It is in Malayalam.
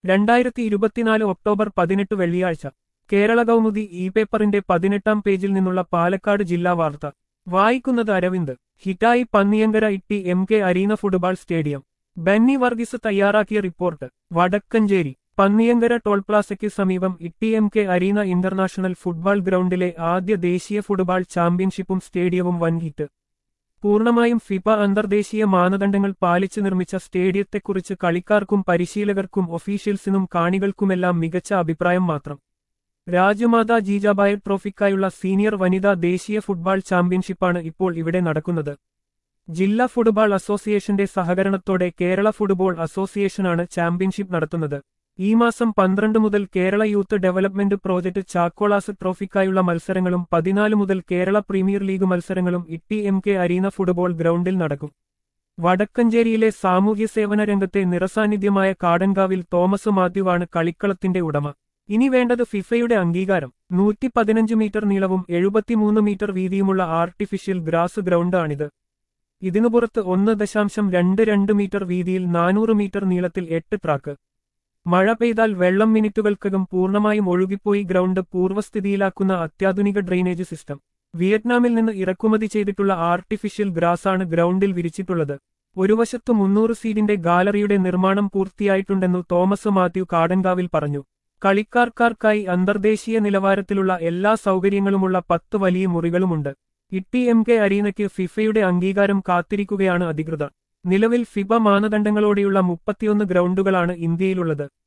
രണ്ടായിരത്തി ഇരുപത്തിനാല് ഒക്ടോബർ പതിനെട്ട് വെള്ളിയാഴ്ച കേരള കൗമുദി ഇ പേപ്പറിന്റെ പതിനെട്ടാം പേജിൽ നിന്നുള്ള പാലക്കാട് ജില്ലാ വാർത്ത വായിക്കുന്നത് അരവിന്ദ് ഹിറ്റായി Panniyankara Itty M K arena football stadium Benny Varghese തയ്യാറാക്കിയ റിപ്പോർട്ട് വടക്കഞ്ചേരി പന്നിയങ്കര ടോൾ പ്ലാസയ്ക്ക് സമീപം Itty M K arena international football ഗ്രൗണ്ടിലെ ആദ്യ ദേശീയ ഫുട്ബോൾ ചാമ്പ്യൻഷിപ്പും സ്റ്റേഡിയവും വൻ ഹിറ്റ് പൂർണ്ണമായും ഫിഫ അന്തർദേശീയ മാനദണ്ഡങ്ങൾ പാലിച്ചു നിർമ്മിച്ച സ്റ്റേഡിയത്തെക്കുറിച്ച് കളിക്കാർക്കും പരിശീലകർക്കും ഒഫീഷ്യൽസിനും കാണികൾക്കുമെല്ലാം മികച്ച അഭിപ്രായം മാത്രം രാജമാതാ ജീജാബായ് ട്രോഫിക്കായുള്ള സീനിയർ വനിതാ ദേശീയ ഫുട്ബോൾ ചാമ്പ്യൻഷിപ്പാണ് ഇപ്പോൾ ഇവിടെ നടക്കുന്നത് ജില്ലാ ഫുട്ബോൾ അസോസിയേഷന്റെ സഹകരണത്തോടെ കേരള ഫുട്ബോൾ അസോസിയേഷനാണ് ചാമ്പ്യൻഷിപ്പ് നടത്തുന്നത് ഈ മാസം പന്ത്രണ്ട് മുതൽ Kerala youth development project Chackolas ട്രോഫിക്കായുള്ള മത്സരങ്ങളും പതിനാല് മുതൽ കേരള പ്രീമിയർ ലീഗ് മത്സരങ്ങളും Itty M K arena football ഗ്രൗണ്ടിൽ നടക്കും വടക്കഞ്ചേരിയിലെ സാമൂഹ്യ സേവന രംഗത്തെ നിറസാന്നിധ്യമായ കാടൻകാവിൽ തോമസ് മാത്യുവാണ് കളിക്കളത്തിന്റെ ഉടമ ഇനി വേണ്ടത് ഫിഫയുടെ അംഗീകാരം നൂറ്റി പതിനഞ്ച് മീറ്റർ നീളവും എഴുപത്തിമൂന്ന് മീറ്റർ വീതിയുമുള്ള ആർട്ടിഫിഷ്യൽ ഗ്രാസ് ഗ്രൗണ്ടാണിത് ഇതിനു പുറത്ത് ഒന്ന് ദശാംശം രണ്ട് രണ്ട് മീറ്റർ വീതിയിൽ നാനൂറ് മീറ്റർ നീളത്തിൽ എട്ട് ട്രാക്ക് മഴ പെയ്താൽ വെള്ളം മിനിറ്റുകൾക്കകം പൂർണ്ണമായും ഒഴുകിപ്പോയി ഗ്രൗണ്ട് പൂർവ്വസ്ഥിതിയിലാക്കുന്ന അത്യാധുനിക ഡ്രെയിനേജ് സിസ്റ്റം വിയറ്റ്നാമിൽ നിന്ന് ഇറക്കുമതി ചെയ്തിട്ടുള്ള ആർട്ടിഫിഷ്യൽ ഗ്രാസാണ് ഗ്രൗണ്ടിൽ വിരിച്ചിട്ടുള്ളത് ഒരു വശത്തു മുന്നൂറ് സീറ്റിന്റെ ഗാലറിയുടെ നിർമ്മാണം പൂർത്തിയായിട്ടുണ്ടെന്നു തോമസ് മാത്യു കാടൻകാവിൽ പറഞ്ഞു കളിക്കാർക്കാർക്കായി അന്തർദേശീയ നിലവാരത്തിലുള്ള എല്ലാ സൗകര്യങ്ങളുമുള്ള പത്ത് വലിയ മുറികളുമുണ്ട് ഇട്ടി എം കെ അരീനയ്ക്ക് ഫിഫയുടെ അംഗീകാരം കാത്തിരിക്കുകയാണ് അധികൃതർ നിലവിൽ ഫിബ മാനദണ്ഡങ്ങളോടെയുള്ള മുപ്പത്തിയൊന്ന് ഗ്രൗണ്ടുകളാണ് ഇന്ത്യയിലുള്ളത്